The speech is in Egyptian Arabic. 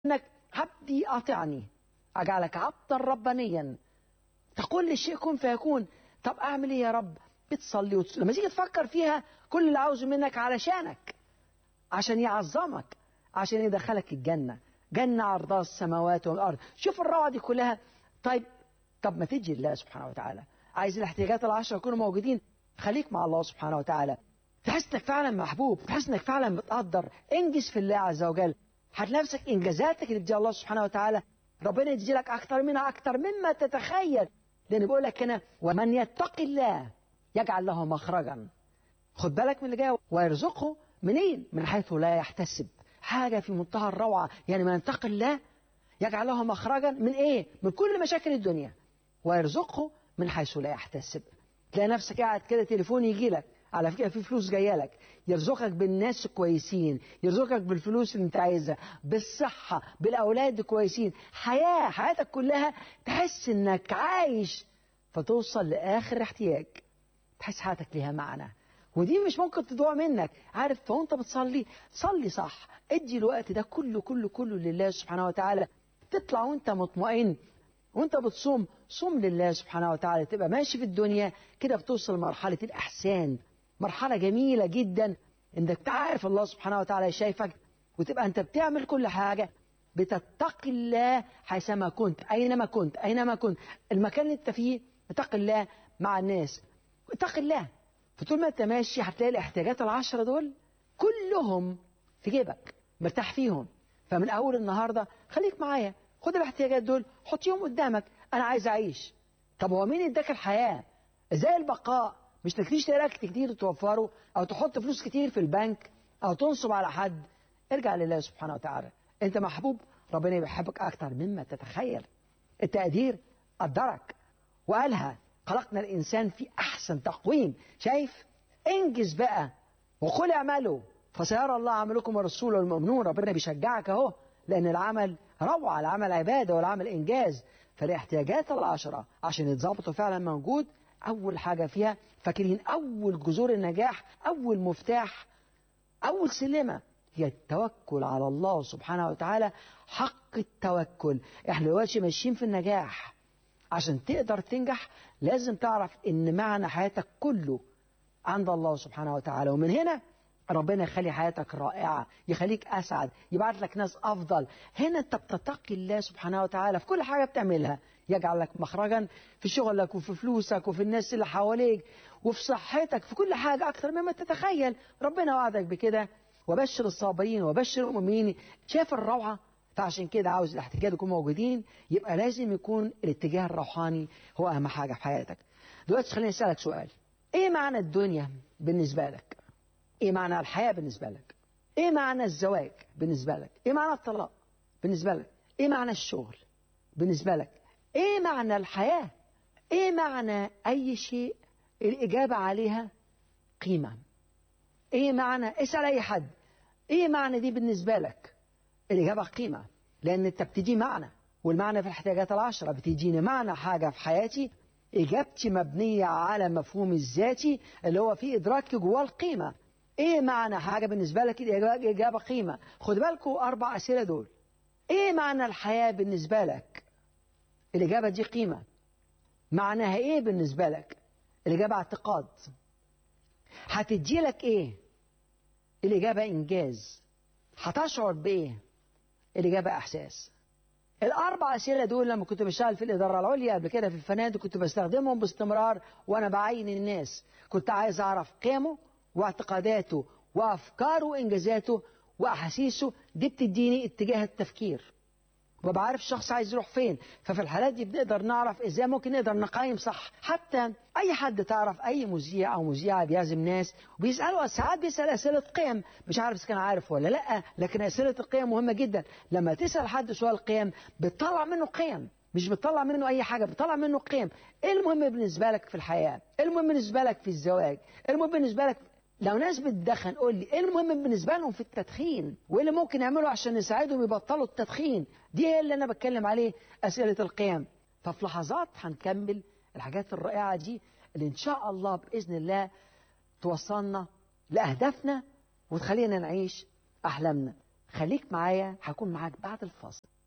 انك عبدي اطعني اجعلك عبدا ربانيا تقول للشيء كن فيكون طب اعمل ايه يا رب بتصلي وتص... لما تيجي تفكر فيها كل اللي عاوزه منك علشانك عشان يعظمك عشان يدخلك الجنة جنة عرضها السماوات والأرض شوف الروعة دي كلها طيب طب ما تجي الله سبحانه وتعالى عايز الاحتياجات العشرة يكونوا موجودين خليك مع الله سبحانه وتعالى تحس انك فعلا محبوب تحس انك فعلا متقدر انجز في الله عز وجل هتلاقي نفسك انجازاتك اللي بتديها الله سبحانه وتعالى ربنا يدي لك اكتر منها اكتر مما تتخيل لان بيقول لك هنا ومن يتق الله يجعل له مخرجا خد بالك من اللي جاي ويرزقه منين من حيث لا يحتسب حاجه في منتهى الروعه يعني من يتقي الله يجعل له مخرجا من ايه من كل مشاكل الدنيا ويرزقه من حيث لا يحتسب تلاقي نفسك قاعد كده تليفون يجي لك على فكره في فلوس جايه لك يرزقك بالناس الكويسين يرزقك بالفلوس اللي انت عايزها بالصحه بالاولاد الكويسين حياه حياتك كلها تحس انك عايش فتوصل لاخر احتياج تحس حياتك ليها معنى ودي مش ممكن تضيع منك عارف فوانت بتصلي صلي صح ادي الوقت ده كله كله كله لله سبحانه وتعالى تطلع وانت مطمئن وانت بتصوم صوم لله سبحانه وتعالى تبقى ماشي في الدنيا كده بتوصل لمرحلة الأحسان مرحلة جميلة جدا انك تعرف الله سبحانه وتعالى شايفك وتبقى انت بتعمل كل حاجة بتتقي الله حيثما كنت أينما كنت أينما كنت المكان اللي انت فيه اتقي الله مع الناس اتقي الله فطول ما انت ماشي هتلاقي الاحتياجات العشرة دول كلهم في جيبك مرتاح فيهم فمن أول النهاردة خليك معايا خد الاحتياجات دول حطيهم قدامك أنا عايز أعيش طب هو مين اداك الحياة ازاي البقاء مش انك تشتري اكل كتير توفره او تحط فلوس كتير في البنك او تنصب على حد ارجع لله سبحانه وتعالى انت محبوب ربنا بيحبك اكتر مما تتخيل التقدير قدرك وقالها خلقنا الانسان في احسن تقويم شايف انجز بقى وقل اعملوا فسيرى الله عملكم ورسوله المؤمنون ربنا بيشجعك اهو لان العمل روعه العمل عباده والعمل انجاز فالاحتياجات العشرة عشان يتظبطوا فعلا موجود أول حاجة فيها فاكرين أول جذور النجاح أول مفتاح أول سلمة هي التوكل على الله سبحانه وتعالى حق التوكل احنا دلوقتي ماشيين في النجاح عشان تقدر تنجح لازم تعرف ان معنى حياتك كله عند الله سبحانه وتعالى ومن هنا ربنا يخلي حياتك رائعة يخليك أسعد يبعت لك ناس أفضل هنا أنت بتتقي الله سبحانه وتعالى في كل حاجة بتعملها يجعل لك مخرجا في شغلك وفي فلوسك وفي الناس اللي حواليك وفي صحتك في كل حاجة أكثر مما تتخيل ربنا وعدك بكده وبشر الصابرين وبشر المؤمنين شايف الروعة فعشان كده عاوز الاحتياجات يكونوا موجودين يبقى لازم يكون الاتجاه الروحاني هو أهم حاجة في حياتك دلوقتي خليني أسألك سؤال إيه معنى الدنيا بالنسبة لك ايه معنى الحياة بالنسبة لك ايه معنى الزواج بالنسبة لك ايه معنى الطلاق بالنسبة لك ايه معنى الشغل بالنسبة لك ايه معنى الحياة ايه معنى اي شيء الاجابة عليها قيمة ايه معنى اسأل اي حد ايه معنى دي بالنسبة لك الاجابة قيمة لان انت بتدي معنى والمعنى في الاحتياجات العشرة بتديني معنى حاجة في حياتي إجابتي مبنية على مفهوم الذاتي اللي هو في إدراكي جواه القيمة ايه معنى حاجه بالنسبه لك اجابه قيمه خد بالكم اربع اسئله دول ايه معنى الحياه بالنسبه لك الاجابه دي قيمه معناها ايه بالنسبه لك الاجابه اعتقاد هتدي لك ايه الاجابه انجاز هتشعر بايه الاجابه احساس الاربع اسئله دول لما كنت بشتغل في الاداره العليا قبل كده في الفنادق كنت بستخدمهم باستمرار وانا بعين الناس كنت عايز اعرف قيمه واعتقاداته وافكاره وانجازاته واحاسيسه دي بتديني اتجاه التفكير وببقى عارف الشخص عايز يروح فين ففي الحالات دي بنقدر نعرف ازاي ممكن نقدر نقيم صح حتى اي حد تعرف اي مذيع او مذيعه بيعزم ناس وبيسالوا ساعات بيسال اسئله قيم مش عارف اذا كان عارف ولا لا لكن اسئله القيم مهمه جدا لما تسال حد سؤال قيم بتطلع منه قيم مش بتطلع منه اي حاجه بتطلع منه قيم ايه المهم بالنسبه لك في الحياه ايه المهم بالنسبه لك في الزواج ايه المهم بالنسبه لك لو ناس بتدخن قول لي ايه المهم بالنسبه لهم في التدخين وايه اللي ممكن يعملوا عشان يساعدهم يبطلوا التدخين دي هي اللي انا بتكلم عليه اسئله القيم ففي لحظات هنكمل الحاجات الرائعه دي اللي ان شاء الله باذن الله توصلنا لاهدافنا وتخلينا نعيش احلامنا خليك معايا هكون معاك بعد الفاصل